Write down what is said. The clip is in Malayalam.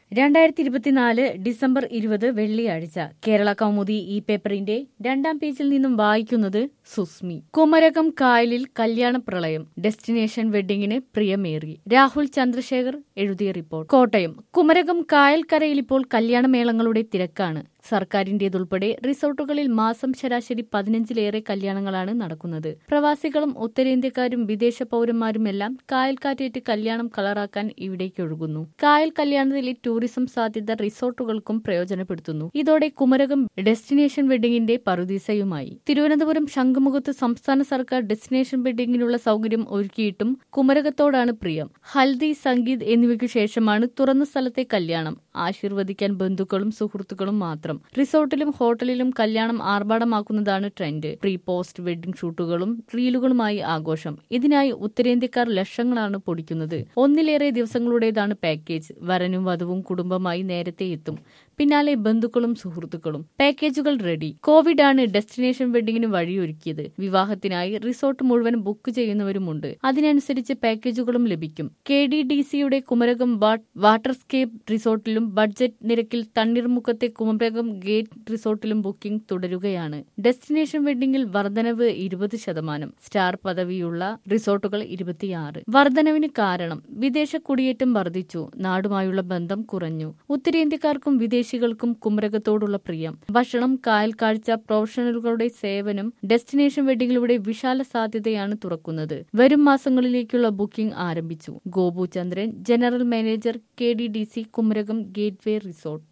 രണ്ടായിരത്തി ഇരുപത്തിനാല് ഡിസംബർ ഇരുപത് വെള്ളിയാഴ്ച കേരള കൗമുദി ഈ പേപ്പറിന്റെ രണ്ടാം പേജിൽ നിന്നും വായിക്കുന്നത് സുസ്മി കുമരകം കായലിൽ കല്യാണ പ്രളയം ഡെസ്റ്റിനേഷൻ വെഡിങ്ങിന് പ്രിയമേറി രാഹുൽ ചന്ദ്രശേഖർ എഴുതിയ റിപ്പോർട്ട് കോട്ടയം കുമരകം കായൽക്കരയിൽ ഇപ്പോൾ കല്യാണമേളങ്ങളുടെ തിരക്കാണ് സർക്കാരിന്റേതുൾപ്പെടെ റിസോർട്ടുകളിൽ മാസം ശരാശരി പതിനഞ്ചിലേറെ കല്യാണങ്ങളാണ് നടക്കുന്നത് പ്രവാസികളും ഉത്തരേന്ത്യക്കാരും വിദേശ പൌരന്മാരുമെല്ലാം കായൽക്കാറ്റേറ്റ് കല്യാണം കളറാക്കാൻ ഇവിടേക്കൊഴുകുന്നു കായൽ കല്യാണത്തിലെ ടൂറിസം സാധ്യത റിസോർട്ടുകൾക്കും പ്രയോജനപ്പെടുത്തുന്നു ഇതോടെ കുമരകം ഡെസ്റ്റിനേഷൻ വെഡിങ്ങിന്റെ പറുദീസയുമായി തിരുവനന്തപുരം ശംഖുമുഖത്ത് സംസ്ഥാന സർക്കാർ ഡെസ്റ്റിനേഷൻ വെഡിങ്ങിനുള്ള സൗകര്യം ഒരുക്കിയിട്ടും കുമരകത്തോടാണ് പ്രിയം ഹൽദി സംഗീത് എന്നിവയ്ക്കു ശേഷമാണ് തുറന്ന സ്ഥലത്തെ കല്യാണം ആശീർവദിക്കാൻ ബന്ധുക്കളും സുഹൃത്തുക്കളും മാത്രം റിസോർട്ടിലും ഹോട്ടലിലും കല്യാണം ആർഭാടമാക്കുന്നതാണ് ട്രെൻഡ് പ്രീ പോസ്റ്റ് വെഡിംഗ് ഷൂട്ടുകളും റീലുകളുമായി ആഘോഷം ഇതിനായി ഉത്തരേന്ത്യക്കാർ ലക്ഷങ്ങളാണ് പൊടിക്കുന്നത് ഒന്നിലേറെ ദിവസങ്ങളുടേതാണ് പാക്കേജ് വരനും വധുവും കുടുംബമായി നേരത്തെ എത്തും പിന്നാലെ ബന്ധുക്കളും സുഹൃത്തുക്കളും പാക്കേജുകൾ റെഡി കോവിഡ് ആണ് ഡെസ്റ്റിനേഷൻ വെഡിങ്ങിന് വഴിയൊരുക്കിയത് വിവാഹത്തിനായി റിസോർട്ട് മുഴുവൻ ബുക്ക് ചെയ്യുന്നവരുമുണ്ട് അതിനനുസരിച്ച് പാക്കേജുകളും ലഭിക്കും കെ ഡി ഡി സിയുടെ കുമരകം വാട്ടർസ്കേപ്പ് റിസോർട്ടിലും ബഡ്ജറ്റ് നിരക്കിൽ തണ്ണീർമുഖത്തെ കുമരകം ഗേറ്റ് റിസോർട്ടിലും ബുക്കിംഗ് തുടരുകയാണ് ഡെസ്റ്റിനേഷൻ വെഡിങ്ങിൽ വർധനവ് ഇരുപത് ശതമാനം സ്റ്റാർ പദവിയുള്ള റിസോർട്ടുകൾ ഇരുപത്തിയാറ് വർധനവിന് കാരണം വിദേശ കുടിയേറ്റം വർദ്ധിച്ചു നാടുമായുള്ള ബന്ധം കുറഞ്ഞു ഉത്തരേന്ത്യക്കാർക്കും വിദേശികൾക്കും കുമരകത്തോടുള്ള പ്രിയം ഭക്ഷണം കായൽ കാഴ്ച പ്രൊഫഷണലുകളുടെ സേവനം ഡെസ്റ്റിനേഷൻ വെഡിങ്ങിലൂടെ വിശാല സാധ്യതയാണ് തുറക്കുന്നത് വരും മാസങ്ങളിലേക്കുള്ള ബുക്കിംഗ് ആരംഭിച്ചു Gopu Chandran general manager K D D C Kumarakom gateway resort